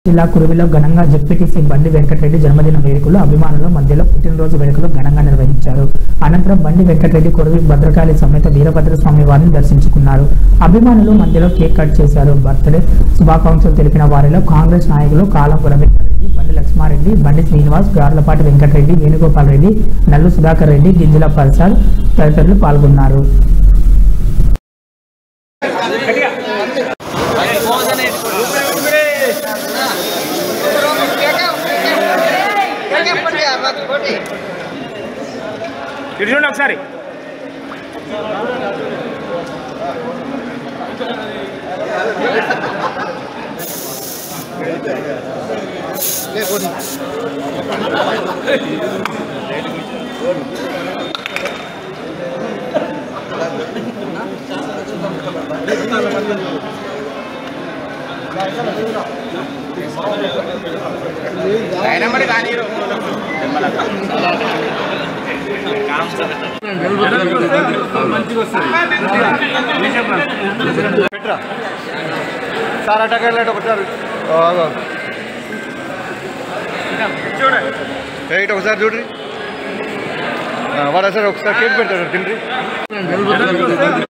జిల్లా కురువిలో ఘనంగా జెడ్పీటీసీ బండి వెంకటరెడ్డి జన్మదిన వేడుకలు అభిమానుల మధ్యలో పుట్టినరోజు వేడుకలు ఘనంగా నిర్వహించారు అనంతరం బండి వెంకటరెడ్డి కురువి భద్రకాళి సమేత వీరభద్ర స్వామి వారిని దర్శించుకున్నారు అభిమానులు మధ్యలో కేక్ కట్ చేశారు బర్త్డే శుభాకాంక్షలు తెలిపిన వారిలో కాంగ్రెస్ నాయకులు కాలం రవీంద్రరెడ్డి బండి లక్ష్మారెడ్డి బండి శ్రీనివాస్ గార్లపాటి వెంకటరెడ్డి వేణుగోపాల్ రెడ్డి నల్లు సుధాకర్ రెడ్డి గింజల ప్రసాద్ తదితరులు పాల్గొన్నారు ఇటు చూడండి ఒకసారి ఆయన మరి కానీ పెట్రా సార్ అటాక్ వెళ్ళాడు ఒకసారి రైట్ ఒకసారి చూడ్రి వాడు సార్ ఒకసారి కేక్ పెడతాడు తిండ్రి